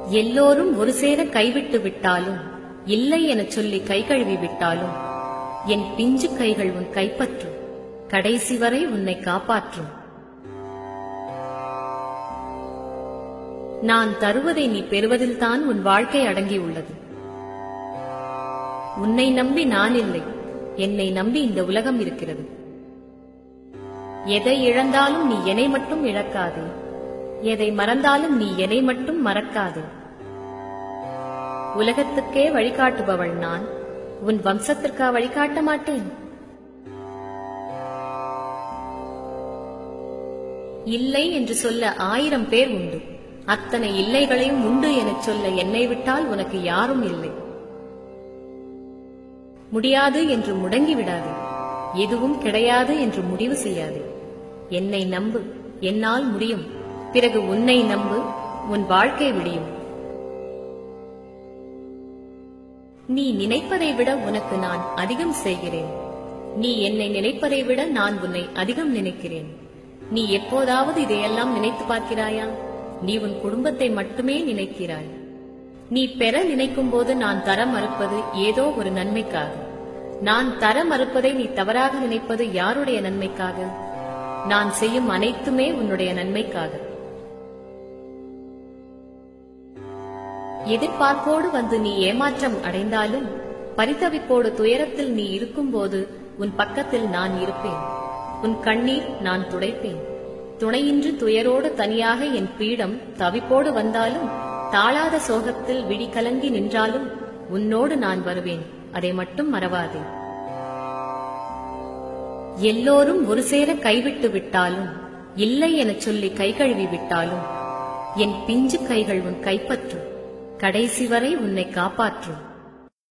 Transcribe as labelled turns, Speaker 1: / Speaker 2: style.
Speaker 1: எல்லோரும் ஒரு சேர கைவிட்டு விட்டாலும் இல்லை எனச் சொல்லி கை கழுவி விட்டாலும் என் பிஞ்சு கைகள் உன் கைப்பற்றும் கடைசி வரை உன்னை காப்பாற்றும் நான் தருவதை நீ பெறுவதில்தான் உன் வாழ்க்கை அடங்கியுள்ளது உன்னை நம்பி நான் இல்லை என்னை நம்பி இந்த உலகம் இருக்கிறது எதை இழந்தாலும் நீ என்னை மட்டும் இழக்காதே எதை மறந்தாலும் நீ என்னை மட்டும் மறக்காதே உலகத்துக்கே வழிகாட்டுபவள் நான் உன் வம்சத்திற்கா வழிகாட்ட மாட்டேன் இல்லை என்று சொல்ல ஆயிரம் பேர் உண்டு அத்தனை இல்லைகளையும் உண்டு எனச் சொல்ல என்னை விட்டால் உனக்கு யாரும் இல்லை முடியாது என்று முடங்கி விடாது எதுவும் கிடையாது என்று முடிவு செய்யாது என்னை நம்பு என்னால் முடியும் பிறகு உன்னை நம்பு உன் வாழ்க்கை விடியும் நீ நினைப்பதை விட உனக்கு நான் அதிகம் செய்கிறேன் நீ என்னை நினைப்பதை விட நான் உன்னை அதிகம் நினைக்கிறேன் நீ எப்போதாவது இதையெல்லாம் நினைத்து பார்க்கிறாயா நீ உன் குடும்பத்தை மட்டுமே நினைக்கிறாய் நீ பெற நினைக்கும் போது நான் தர மறுப்பது ஏதோ ஒரு நன்மைக்காக நான் தர மறுப்பதை நீ தவறாக நினைப்பது யாருடைய நன்மைக்காக நான் செய்யும் அனைத்துமே உன்னுடைய நன்மைக்காக எதிர்பார்ப்போடு வந்து நீ ஏமாற்றம் அடைந்தாலும் பரிதவிப்போடு துயரத்தில் நீ இருக்கும்போது உன் பக்கத்தில் நான் இருப்பேன் உன் கண்ணீர் நான் துடைப்பேன் துணையின்றி துயரோடு தனியாக என் பீடம் தவிப்போடு வந்தாலும் தாழாத சோகத்தில் விழி கலங்கி நின்றாலும் உன்னோடு நான் வருவேன் அதை மட்டும் மறவாதே எல்லோரும் ஒரு சேர கைவிட்டு விட்டாலும் இல்லை எனச் சொல்லி கை கழுவி விட்டாலும் என் பிஞ்சு கைகள் உன் கைப்பற்றும் கடைசி வரை உன்னை காப்பாற்றும்